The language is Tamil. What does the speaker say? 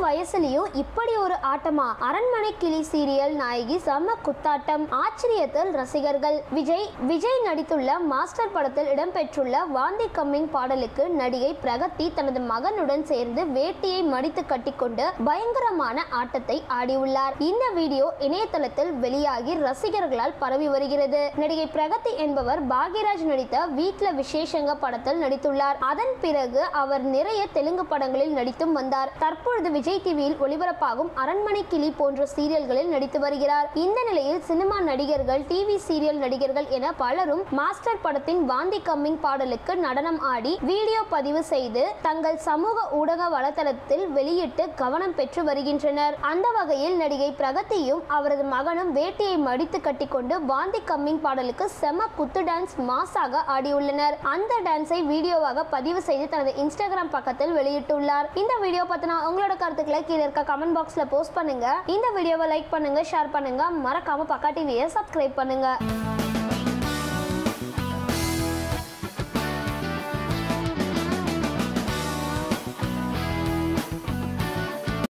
வயசுலயும் இப்படி ஒரு ஆட்டமா அரண்மனை கிளி சீரியல் நாயகி செம குத்தாட்டம் ஆச்சரியத்தில் ரசிகர்கள் விஜய் விஜய் நடித்துள்ள மாஸ்டர் படத்தில் இடம்பெற்றுள்ள வாந்தி கம்மிங் பாடலுக்கு நடிகை பிரகதி தனது மகனுடன் சேர்ந்து வேட்டியை மடித்து கட்டிக்கொண்டு பயங்கரமான ஆட்டத்தை ஆடியுள்ளார் இந்த வீடியோ இணையதளத்தில் வெளியாகி ரசிகர்களால் பரவி வருகிறது நடிகை பிரகதி என்பவர் பாக்யராஜ் நடித்த வீட்ல விசேஷங்க படத்தில் நடித்துள்ளார் அதன் பிறகு அவர் நிறைய தெலுங்கு படங்களில் நடித்தும் வந்தார் தற்பொழுது விஜய் டிவியில் ஒளிபரப்பாகும் அரண்மனை கிளி போன்ற சீரியல்களில் நடித்து வருகிறார் இந்த நிலையில் சினிமா நடிகர்கள் டிவி சீரியல் நடிகர்கள் என பலரும் மாஸ்டர் படத்தின் வாந்தி கம்மிங் பாடலுக்கு நடனம் ஆடி வீடியோ பதிவு செய்து தங்கள் சமூக ஊடக வலைதளத்தில் வெளியிட்டு கவனம் பெற்று வருகின்றனர் அந்த வகையில் நடிகை பிரகதியும் அவரது மகனும் வேட்டியை மடித்து கட்டிக்கொண்டு வாந்தி கம்மிங் பாடலுக்கு செம குத்து டான்ஸ் மாசாக ஆடியுள்ளனர் அந்த டான்ஸை வீடியோவாக பதிவு செய்து தனது இன்ஸ்டாகிராம் பக்கத்தில் வெளியிட்டுள்ளார் இந்த வீடியோ பத்தின உங்களோட கருத்துக்களை கீழே இருக்க கமெண்ட் பாக்ஸ்ல போஸ்ட் பண்ணுங்க இந்த வீடியோவை லைக் பண்ணுங்க ஷேர் பண்ணுங்க மறக்காம பக்கா டிவியை சப்ஸ்கிரைப் பண்ணுங்க